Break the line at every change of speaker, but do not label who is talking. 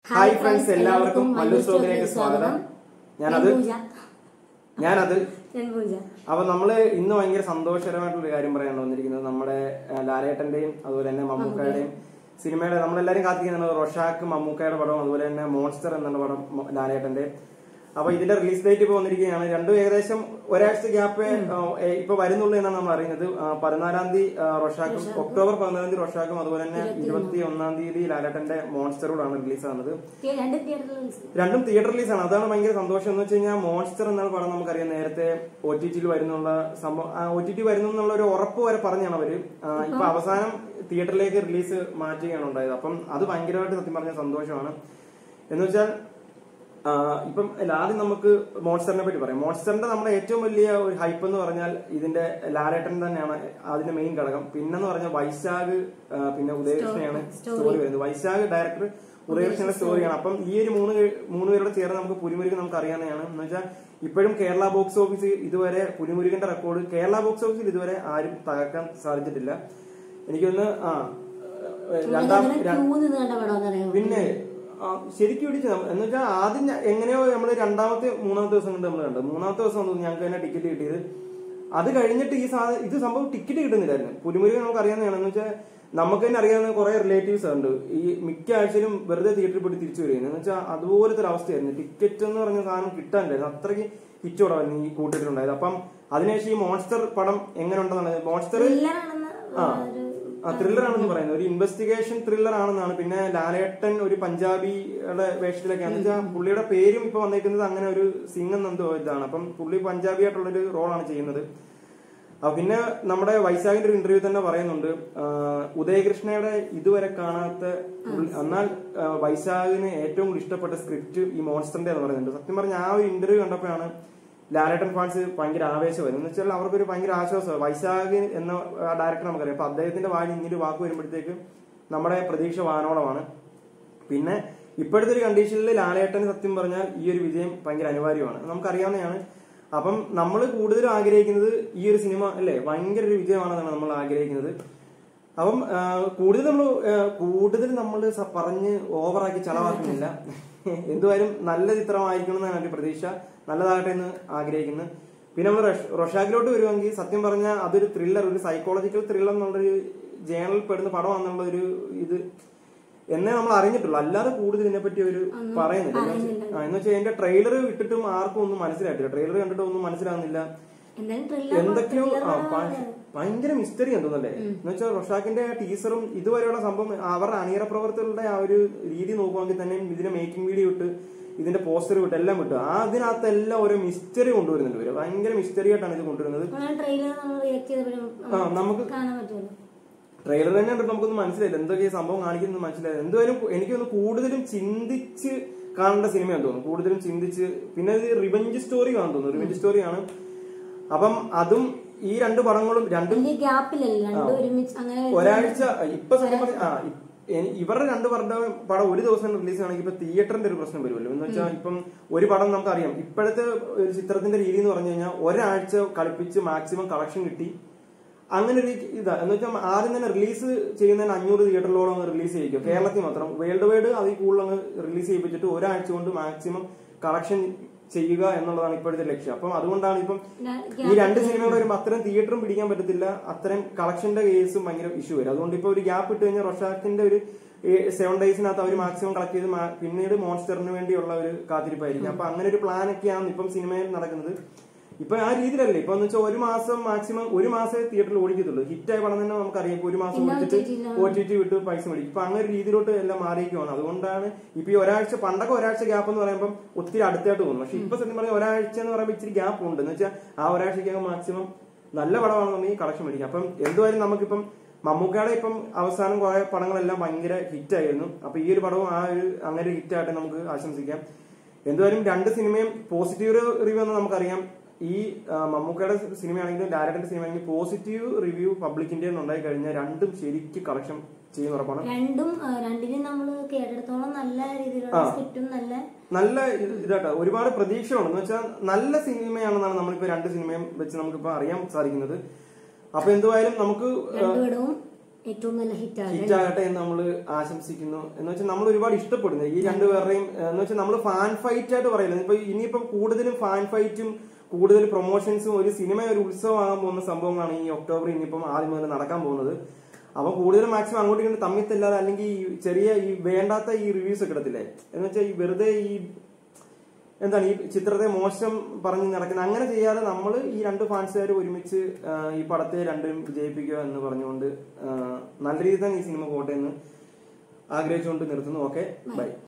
hi friends എല്ലാവർക്കും മല്ലു സ്റ്റോക്കിലേക്ക് സ്വാഗതം ഞാനത്
പൂജ
ഞാനത്
ഞാൻ പൂജ
അപ്പൊ നമ്മള് ഇന്ന് ഭയങ്കര സന്തോഷകരമായിട്ടുള്ള ഒരു കാര്യം പറയാൻ വന്നിരിക്കുന്നത് നമ്മുടെ ആ, ലാലേട്ടന്റെയും അതുപോലെ തന്നെ മമ്മൂക്കയുടെയും സിനിമയുടെ നമ്മളെല്ലാരും കാത്തിരിക്കുന്നത് റൊഷാക്ക് മമ്മൂക്കയുടെ പടം അതുപോലെ തന്നെ മോൺസ്റ്റർ എന്നുള്ള പടം മ- ലാലേട്ടന്റെ അപ്പൊ ഇതിന്റെ റിലീസ് ഡേറ്റ് ഇപ്പൊ വന്നിരിക്കുകയാണ് രണ്ടും ഏകദേശം ഒരാഴ്ച ഗ്യാപ്പ് ഇപ്പൊ വരുന്നുള്ളൂ എന്നാണ് നമ്മൾ അറിയുന്നത് ആ, പതിനാലാം തീയതി ആ, റൊഷാക്കും ഒക്ടോബർ പതിനാലാം തീയതി റൊഷാക്കും അതുപോലെ തന്നെ ഇരുപത്തി ഒന്നാം തീയതി ലാലേട്ടന്റെ മോൺസ്റ്ററോടാണ് റിലീസ് ആകുന്നത്
തി- രണ്ട് തിയേറ്ററിൽ
രണ്ടും തിയേറ്റർ റിലീസാണ് അതാണ് ഭയങ്കര സന്തോഷം എന്ന് വെച്ച് കഴിഞ്ഞാൽ മോൺസ്റ്റർ എന്ന പടം നമുക്കറിയാം നേരത്തെ ഒ ടി ടിയിൽ വരുന്നുള്ള സംഭവം ഒ ടി ടി വരുന്നു എന്നുള്ള ഒരു ഉറപ്പ് വരെ പറഞ്ഞാണ് അവര് ആ, ഇപ്പൊ അവസാനം തിയേറ്ററിലേക്ക് റിലീസ് മാറ്റുകയാണ് ഉണ്ടായത് അപ്പം അത് ഭയങ്കരമായിട്ട് സത്യം പറഞ്ഞ സന്തോഷമാണ് എന്ന് വെച്ചാൽ ആ, ഇപ്പം അല്ല, ആദ്യം നമുക്ക് മോൺസ്റ്ററിനെ പറ്റി പറയാം മോൺസ്റ്ററിന്റെ നമ്മുടെ ഏറ്റവും വലിയ ഒരു ഹൈപ്പ് എന്ന് പറഞ്ഞാൽ ഇതിന്റെ ലാലേട്ടൻ തന്നെയാണ് അതിന്റെ മെയിൻ ഘടകം പിന്നെന്ന് പറഞ്ഞാൽ വൈശാഖ് ആ, പിന്നെ ഉദയകൃഷ്ണയാണ് സ്റ്റോറി വരുന്നത് വൈശാഖ് ഡയറക്ടർ ഉദയകൃഷ്ണന്റെ സ്റ്റോറിയാണ് അപ്പം ഈ ഒരു മൂന്ന് പേ- മൂന്ന് പേരോട് ചേർന്ന് നമുക്ക് പുലിമുരുകൻ നമുക്ക് അറിയാവുന്നതാണ് എന്ന് വെച്ചാൽ ഇപ്പോഴും കേരള ബോക്സ് ഓഫീസ് ഇതുവരെ പുലിമുരുകന്റെ റെക്കോർഡ് കേരള ബോക്സ് ഓഫീസിൽ ഇതുവരെ ആരും തകർക്കാൻ സാധിച്ചിട്ടില്ല എനിക്കൊന്ന് ആ രണ്ടാം ര-
ക്യൂ നിന്ന് കണ്ട പടം എന്നറിയാമോ
പിന്നെ ആ, ശരിക്കും ഇടിച്ചു എന്ന് വെച്ചാൽ ആദ്യം ഞ- എങ്ങനെയോ നമ്മൾ രണ്ടാമത്തെ മൂന്നാമത്തെ ദിവസം കൊണ്ട് നമ്മൾ കണ്ടത് മൂന്നാമത്തെ ദിവസം തോന്നുന്നു ഞങ്ങൾക്ക് തന്നെ ടിക്കറ്റ് കിട്ടിയത് അത് കഴിഞ്ഞിട്ട് ഈ സാധനം ഇത് സംഭവം ടിക്കറ്റ് കിട്ടുന്നില്ലായിരുന്നു പുലിമുരുകൻ നമുക്ക് അറിയാവുന്നതാണ് എന്ന് വെച്ചാൽ നമുക്ക് തന്നെ അറിയാവുന്ന കുറെ റിലേറ്റീവ്സ് ഉണ്ട് ഈ മിക്ക ആഴ്ചയിലും വെറുതെ തിയേറ്ററിൽ പോയി തിരിച്ചു വരികയാണ് എന്ന് വെച്ചാൽ അതുപോലത്തെ ഒരു അവസ്ഥയായിരുന്നു ടിക്കറ്റ് എന്ന് പറഞ്ഞ സാധനം കിട്ടാനില്ലായിരുന്നു അത്രയ്ക്ക് ഹിറ്റോടായിരുന്നു ഈ കൂട്ടിട്ടുണ്ടായത് അപ്പം അതിനുശേഷം ഈ മോൺസ്റ്റർ പടം എങ്ങനെ ഉണ്ടെന്നാണ് മോൺസ്റ്റർ
ത്രില്ലറാണെന്ന്
ആ
ഒരു
ആ ത്രില്ലർ ആണെന്ന് പറയുന്നത് ഒരു ഇൻവെസ്റ്റിഗേഷൻ ത്രില്ലർ ആണെന്നാണ് പിന്നെ ലാലേട്ടൻ ഒരു പഞ്ചാബിയുടെ വേഷത്തിലൊക്കെയാണ് വെച്ചാൽ പുള്ളിയുടെ പേരും ഇപ്പൊ വന്നേക്കുന്നത് അങ്ങനെ ഒരു സിംഗ് എന്തോ ഇതാണ് അപ്പം പുള്ളി പഞ്ചാബി ആയിട്ടുള്ള ഒരു റോളാണ് ചെയ്യുന്നത് ആ, പിന്നെ നമ്മുടെ വൈശാഖിന്റെ ഒരു ഇന്റർവ്യൂ തന്നെ പറയുന്നുണ്ട് ആ, ഉദയകൃഷ്ണയുടെ ഇതുവരെ കാണാത്ത പുള്ളി- എന്നാൽ ആ, വൈശാഖിന് ഏറ്റവും കൂടുതൽ ഇഷ്ടപ്പെട്ട സ്ക്രിപ്റ്റ് ഈ മോൺസ്റ്ററിന്റെ എന്ന് പറയുന്നുണ്ട് സത്യം പറഞ്ഞ ആ ഒരു ഇന്റർവ്യൂ കണ്ടപ്പോഴാണ് ലാലേട്ടൻ ഫാൻസ് ഭയങ്കര ആവേശമായിരുന്നു എന്ന് വെച്ചാൽ അവർക്കൊരു ഭയങ്കര ആശ്വാസമാണ് വൈശാഖ് എന്ന ആ ഡയറക്ടർ നമുക്കറിയാം അപ്പൊ അദ്ദേഹത്തിന്റെ വായിൽ ഇങ്ങനെ വാക്ക് വരുമ്പോഴത്തേക്ക് നമ്മുടെ പ്രതീക്ഷ വാനോളമാണ് പിന്നെ ഇപ്പോഴത്തെ ഒരു കണ്ടീഷനിൽ ലാലേട്ടന് സത്യം പറഞ്ഞാൽ ഈ ഒരു വിജയം ഭയങ്കര അനിവാര്യമാണ് നമുക്കറിയാവുന്നതാണ് അപ്പം നമ്മൾ കൂടുതലും ആഗ്രഹിക്കുന്നത് ഈ ഒരു സിനിമ അല്ലേ ഭയങ്കര ഒരു വിജയമാണെന്നാണ് നമ്മൾ ആഗ്രഹിക്കുന്നത് അപ്പം ആ, കൂടുതൽ നമ്മൾ കൂടുതൽ നമ്മൾ സ- പറഞ്ഞ് ഓവറാക്കി ചളവാക്കുന്നില്ല എന്തുവായാലും നല്ല ചിത്രമായിരിക്കണം എന്നാണ് എന്റെ പ്രതീക്ഷ നല്ലതാകട്ടെ എന്ന് ആഗ്രഹിക്കുന്നു പിന്നെ നമ്മൾ റൊഷാക്കിലോട്ട് വരുവാണെങ്കിൽ സത്യം പറഞ്ഞാൽ അതൊരു ത്രില്ലർ ഒരു സൈക്കോളജിക്കൽ ത്രില്ലർ എന്നുള്ളൊരു ജേണലിൽ പെടുന്ന പടമാണെന്നുള്ള ഒരു ഇത് എന്നേ നമ്മൾ അറിഞ്ഞിട്ടുള്ളൂ അല്ലാതെ കൂടുതൽ ഇതിനെപ്പറ്റി ഒരു പറയുന്നില്ല എന്ന് വെച്ചാ- ആ, എന്ന് വെച്ചാൽ എന്റെ ട്രെയിലർ ഇട്ടിട്ടും ആർക്കും ഒന്നും മനസ്സിലായിട്ടില്ല ട്രെയിലർ കണ്ടിട്ട് ഒന്നും മനസ്സിലാകുന്നില്ല
എന്തായാലും ത്രില്ലർ
എന്തൊക്കെയോ ആ, ഭ- ഭയങ്കര മിസ്റ്ററി തോന്നുന്നല്ലേ എന്ന് വെച്ചാൽ റൊഷാക്കിന്റെ ടീസറും ഇതുവരെയുള്ള സംഭവം അവരുടെ അണിയറ പ്രവർത്തകരുടെ ആ ഒരു രീതി നോക്കുവാണെങ്കിൽ തന്നെ ഇതിന്റെ മേക്കിംഗ് വീഡിയോ ഇട്ട് ഇതിന്റെ പോസ്റ്റർ വിട്ട് എല്ലാം വിട്ടു ആ അതിനകത്ത് എല്ലാം ഓരോ മിസ്റ്ററി കൊണ്ടുവരുന്നുണ്ട് ഇവര് ഭയങ്കര മിസ്റ്ററി ആയിട്ടാണ് ഇത് കൊണ്ടുവരുന്നത്
ട്രെയിലർ നമ്മൾ റിയാക്ട് ചെയ്തപ്പോഴും
ആ നമുക്ക്
കാണാൻ പറ്റുമല്ലോ
ട്രെയിലർ തന്നെ കണ്ടിട്ട് നമുക്കൊന്നും മനസ്സിലായില്ല എന്തൊക്കെ ഈ സംഭവം കാണിക്കുന്നത് മനസ്സിലായില്ല എന്തായാലും എനിക്കൊന്ന് കൂടുതലും ചിന്തിച്ച് കാണേണ്ട സിനിമയാന്ന് തോന്നുന്നു കൂടുതലും ചിന്തിച്ച് പിന്നെ ഇത് റിവെഞ്ച് സ്റ്റോറി ആണെന്ന് തോന്നുന്നു റിവെഞ്ച് സ്റ്റോറിയാണ് അപ്പം അതും ഈ രണ്ട് പടങ്ങളും രണ്ടും
വലിയ ഗ്യാപ്പില്ലല്ലോ രണ്ടും ഒരുമിച്ച് അങ്ങനെ
ഒരാഴ്ച ഇപ്പൊ സത്യം പറഞ്ഞ ആ ഇ- എനി- ഇവരുടെ രണ്ട് പടം പടം ഒരു ദിവസം റിലീസ് ആണെങ്കിൽ ഇപ്പൊ തിയേറ്ററിന്റെ ഒരു പ്രശ്നം വരുമല്ലോ എന്ന് വെച്ചാൽ ഇപ്പം ഒരു പടം നമുക്കറിയാം ഇപ്പോഴത്തെ ഒരു ചിത്രത്തിന്റെ രീതി എന്ന് പറഞ്ഞു കഴിഞ്ഞാൽ ഒരാഴ്ച കളിപ്പിച്ച് മാക്സിമം കളക്ഷൻ കിട്ടി അങ്ങനെ ഒരു ഇതാ എന്ന് വെച്ചാൽ ആദ്യം തന്നെ റിലീസ് ചെയ്യുന്നതിന് അഞ്ഞൂറ് തിയേറ്ററിലോളം അങ്ങ് റിലീസ് ചെയ്യിക്കും കേരളത്തിൽ മാത്രം വേൾഡ് വൈഡ് അതിൽ കൂടുതൽ അങ്ങ് റിലീസ് ചെയ്യിപ്പിച്ചിട്ട് ഒരാഴ്ച കൊണ്ട് മാക്സിമം കളക്ഷൻ ചെയ്യുക എന്നുള്ളതാണ് ഇപ്പോഴത്തെ ലക്ഷ്യം അപ്പം അതുകൊണ്ടാണ് ഇപ്പം ഈ രണ്ട് സിനിമകൾ വരുമ്പോൾ അത്രയും തിയേറ്ററും പിടിക്കാൻ പറ്റത്തില്ല അത്രയും കളക്ഷന്റെ കേസും ഭയങ്കര ഇഷ്യൂ വരും അതുകൊണ്ട് ഇപ്പൊ ഒരു ഗ്യാപ്പ് ഇട്ട് കഴിഞ്ഞാൽ റൊഷാക്കിന്റെ ഒരു സെവൻ ഡേയ്സിനകത്ത് അവർ മാക്സിമം കളക്ട് ചെയ്ത് മാ- പിന്നീട് മോൺസ്റ്ററിന് വേണ്ടിയുള്ള ഒരു കാത്തിരിപ്പായിരിക്കും അപ്പൊ അങ്ങനെ ഒരു പ്ലാൻ ഒക്കെയാണ് ഇപ്പം സിനിമയിൽ നടക്കുന്നത് ഇപ്പൊ ആ രീതിയിലല്ലേ ഇപ്പൊ എന്ന് വെച്ചാൽ ഒരു മാസം മാക്സിമം ഒരു മാസമേ തിയേറ്ററിൽ ഓടിക്കത്തുള്ളൂ ഹിറ്റായ പടം തന്നെ നമുക്കറിയാം ഇപ്പൊ ഒരു മാസം ഓടിച്ചിട്ട് ഒ ടി ടി വിട്ട് പൈസ മേടിക്കും ഇപ്പൊ അങ്ങനെ ഒരു രീതിയിലോട്ട് എല്ലാം മാറിയിരിക്കുവാണ് അതുകൊണ്ടാണ് ഇപ്പൊ ഈ ഒരാഴ്ച പണ്ടൊക്കെ ഒരാഴ്ച ഗ്യാപ്പ് എന്ന് പറയുമ്പോൾ ഒത്തിരി അടുത്തായിട്ട് തോന്നും പക്ഷെ ഇപ്പൊ സത്യം പറഞ്ഞാൽ ഒരാഴ്ച എന്ന് പറയുമ്പോൾ ഇച്ചിരി ഗ്യാപ്പ് ഉണ്ട് എന്ന് വെച്ചാൽ ആ ഒരാഴ്ചക്കകം മാക്സിമം നല്ല പടമാണെന്നുണ്ടെങ്കിൽ കളക്ഷൻ മേടിക്കും അപ്പം എന്തുവായാലും നമുക്കിപ്പം മമ്മൂക്കയുടെ ഇപ്പം അവസാനം കുറെ പടങ്ങളെല്ലാം ഭയങ്കര ഹിറ്റ് ആയിരുന്നു അപ്പൊ ഈ ഒരു പടവും ആ ഒരു അങ്ങനെ ഹിറ്റ് ആയിട്ട് നമുക്ക് ആശംസിക്കാം എന്തായാലും രണ്ട് സിനിമയും പോസിറ്റീവ് റിവ്യൂ എന്ന് നമുക്കറിയാം ഈ ആ, മമ്മൂക്കയുടെ സിനിമയാണെങ്കിലും ഡയറക്ടറിന്റെ സിനിമയാണെങ്കിൽ പോസിറ്റീവ് റിവ്യൂ പബ്ലിക്കിന്റെ ഉണ്ടായി കഴിഞ്ഞാൽ രണ്ടും ശരിക്കും കളക്ഷൻ ചെയ്യുന്ന ഉറപ്പാണ്
രണ്ടും ആ, രണ്ടിനും നമ്മൾ കേട്ടെടുത്തോളം നല്ല രീതിയിലുള്ള സ്ക്രിപ്റ്റും നല്ല
നല്ല ഇത് ഇതാട്ടോ ഒരുപാട് പ്രതീക്ഷയുണ്ട് എന്ന് വെച്ചാൽ നല്ല സിനിമയാണെന്നാണ് നമ്മളിപ്പോ രണ്ട് സിനിമയും വെച്ച് നമുക്കിപ്പോ അറിയാൻ സാധിക്കുന്നത് അപ്പൊ എന്തുവായാലും നമുക്ക് ആ,
രണ്ടുപടവും ഏറ്റവും നല്ല ഹിറ്റ് ആകട്ടെ
ഹിറ്റ് ആകട്ടെ എന്ന് നമ്മൾ ആശംസിക്കുന്നു എന്ന് വെച്ചാൽ നമ്മൾ ഒരുപാട് ഇഷ്ടപ്പെടുന്നു ഈ രണ്ടുപേരുടെയും ഏഹ്, എന്ന് വെച്ചാൽ നമ്മൾ ഫാൻ ഫൈറ്റ് ആയിട്ട് പറയില്ല ഇപ്പൊ ഇനിയിപ്പം കൂടുതലും ഫാൻ ഫൈറ്റും കൂടുതൽ പ്രൊമോഷൻസും ഒരു സിനിമ ഒരു ഉത്സവമാകാൻ പോകുന്ന സംഭവങ്ങളാണ് ഈ ഒക്ടോബർ ഇനിയിപ്പം ആദ്യം മുതൽ നടക്കാൻ പോകുന്നത് അപ്പൊ കൂടുതലും മാക്സിമം അങ്ങോട്ടും ഇങ്ങോട്ടും തമ്മിൽ തല്ലാതെ അല്ലെങ്കിൽ ഈ ചെറിയ ഈ വേണ്ടാത്ത ഈ റിവ്യൂസ് ഒക്കെ ഇടത്തില്ലേ എന്ന് വെച്ചാൽ ഈ വെറുതെ ഈ എന്താണ് ഈ ചിത്രത്തെ മോശം പറഞ്ഞ് നടക്കുന്ന അങ്ങനെ ചെയ്യാതെ നമ്മൾ ഈ രണ്ട് ഫാൻസുകാർ ഒരുമിച്ച് ആ, ഈ പടത്തെ രണ്ടും വിജയിപ്പിക്കുക എന്ന് പറഞ്ഞുകൊണ്ട് ആ, നല്ല രീതിയിൽ തന്നെ ഈ സിനിമ പോട്ടെ എന്ന് ആഗ്രഹിച്ചുകൊണ്ട് നിർത്തുന്നു ഓക്കെ ബൈ